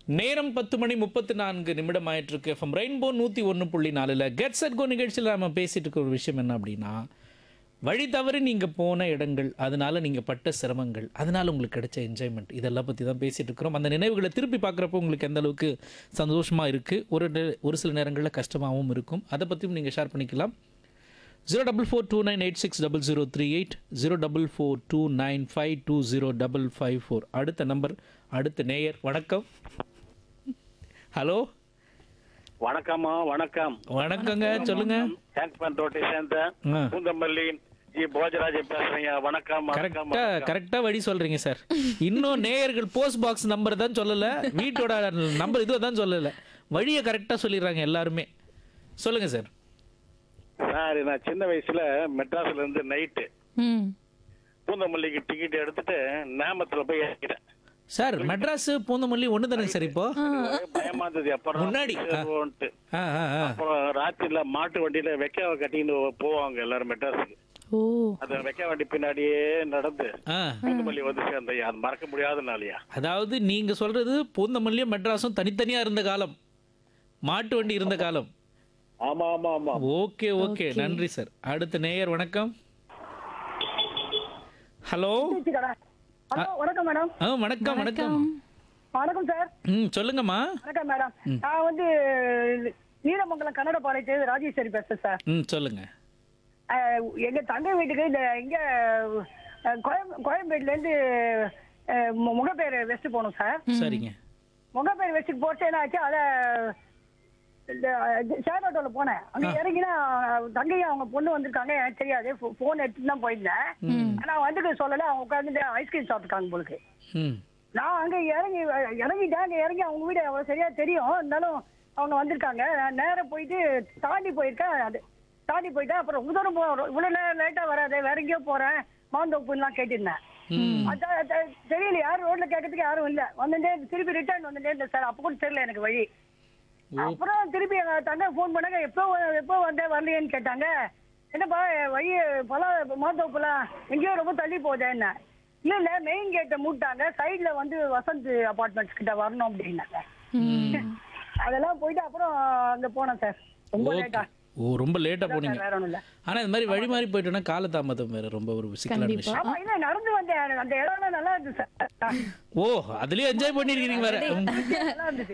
நேரம் பத்து மணி முப்பத்தி நான்கு நிமிடம் ஆயிட்டு இருக்கு எஃப்எம் ரெயின்போ நூற்றி ஒன்று புள்ளி நாலில் கெட் செட் கோ நிகழ்ச்சியில் நம்ம பேசிட்டு இருக்க ஒரு விஷயம் என்ன அப்படின்னா வழி தவறி நீங்கள் போன இடங்கள் அதனால நீங்கள் பட்ட சிரமங்கள் அதனால உங்களுக்கு கிடைச்ச என்ஜாய்மெண்ட் இதெல்லாம் பற்றி தான் பேசிட்டு இருக்கிறோம் அந்த நினைவுகளை திருப்பி பார்க்குறப்போ உங்களுக்கு எந்த அளவுக்கு சந்தோஷமாக இருக்குது ஒரு நே- ஒரு சில நேரங்களில் கஷ்டமாகவும் இருக்கும் அதை பற்றியும் நீங்கள் ஷேர் பண்ணிக்கலாம் zero double four two nine eight six double zero three eight zero double four two nine five two zero double five four அடுத்த நம்பர் அடுத்த நேயர் வணக்கம் ஹலோ வணக்கம்மா வணக்கம் வணக்கங்க சொல்லுங்க தேங்க்ஸ் பண்ண ரோட்டை சேர்ந்த ஆ. பூந்தமல்லி ஜி போஜராஜ் பேசுறீங்க வணக்கம் வணக்கம் கரெக்டா கரெக்டா வழி சொல்றீங்க சார் இன்னும் நேயர்கள் போஸ்ட் பாக்ஸ் நம்பர் தான் சொல்லல வீட்டோட நம்பர் இதுவை தான் சொல்லல வழியை கரெக்டா சொல்லிடுறாங்க எல்லாருமே சொல்லுங்க சார் சார் நான் சின்ன வயசுல மெட்ராஸ்ல இருந்து நைட்டு ம் பூந்தமல்லிக்கு டிக்கெட் எடுத்துட்டு நேமத்துல போய் இறங்கிட்டேன் சார் மெட்ராஸ் பூந்தமல்லி ஒன்று தானே சார் இப்போ ஒரே பயமா இருந்தது அப்புறம் முன்னாடி, ஆ. சேருவோன்ட்டு. ஆ ஆ ஆ அப்புறம் ராத்திரில மாட்டு வண்டியில வெக்காவை கட்டின்னு போவாங்க எல்லாரும் மெட்ராஸுக்கு ஓ அந்த வெக்க வண்டி பின்னாடியே நடந்து ஆ பூந்தமல்லி வந்து சேர்ந்தையா அது மறக்க முடியாத நாளையா அதாவது நீங்க சொல்றது பூந்தமல்லியும் மெட்ராஸும் தனித்தனியா இருந்த காலம் மாட்டு வண்டி இருந்த காலம் ஆமா ஆமா ஆமா ஓகே ஓகே நன்றி சார் அடுத்த நேயர் வணக்கம் ஹலோ ஹலோ வணக்கம் மேடம் ஆ வணக்கம் வணக்கம் வணக்கம் சார் ம் சொல்லுங்கம்மா வணக்கம் மேடம் நான் வந்து நீலமங்கலம் கன்னட பாளையத்து ராஜேஸ்வரி பேசுறேன் சார் ம் சொல்லுங்க அஹ், எங்க தங்கை வீட்டுக்கு இந்த இங்க அஹ், கோயம் கோயம்பேடுல இருந்து அஹ், மு- முகப்பேர் வெஸ்ட் போகணும் சார் சரிங்க முகப்பேர் வெஸ்ட்டுக்கு போட்டு என்ன ஆச்சு அதை இந்த ஷேர் ஆட்டோல போனேன் அங்க இறங்கினா தங்கையும் அவங்க பொண்ணு வந்திருக்காங்க எனக்கு தெரியாது போன் எடுத்துட்டு தான் போயிருந்தேன் ஆனா வந்துட்டு சொல்லல அவங்க உட்காந்துட்டு ஐஸ்கிரீம் சாப்பிட்டுருக்காங்க போலுக்கு ம் நான் அங்க இறங்கி இறங்கிட்டேன் அங்க இறங்கி அவங்க வீடு அவ்வளவு சரியா தெரியும் இருந்தாலும் அவங்க வந்திருக்காங்க நான் நேரா போயிட்டு தாண்டி போயிருக்கேன் அது தாண்டி போயிட்டேன் அப்புறம் உதரம் போ இவ்வளவு நேரம் லேட்டா வராது வேற எங்கேயோ போறேன் மாந்தோப்புலாம் கேட்டிருந்தேன் அதான் அதான் தெரியல யாரும் ரோட்ல கேட்கறதுக்கு யாரும் இல்ல வந்துட்டே திருப்பி ரிட்டர்ன் வந்துட்டே இருந்தேன் சார் அப்ப கூட தெரியல எனக்கு வழி அப்புறம் திருப்பி எங்க தங்க ஃபோன் பண்ணாங்க எப்போ எப்போ வந்தேன் வரலையேன்னு கேட்டாங்க என்னப்பா வழி பல மாந்தோப்புலாம் எங்கேயோ ரொம்ப தள்ளி போகுதே என்ன இல்ல இல்ல மெயின் கேட்டை மூட்டாங்க சைடுல வந்து வசந்த் அபார்ட்மெண்ட்ஸ் கிட்ட வரணும் அப்படின்னாங்க அதெல்லாம் போயிட்டு அப்புறம் அங்க போனேன் சார் ரொம்ப ஓகே லேட்டா ஓ ரொம்ப லேட்டாக போனீங்க வேற ஒண்ணும் இல்ல ஆனா இந்த மாதிரி வழி மாறி போயிட்டோன்னா காலதாமதம் வேற ரொம்ப ஒரு சிக்கலான கண்டிப்பா. விஷயம் ஆமா இல்ல நடந்து வந்தேன் அந்த இடம்லாம் நல்லா இருந்துச்சு சார் ஓ அதுலயும் என்ஜாய் பண்ணிருக்கீங்க வேற ம். நல்லா இருந்துச்சு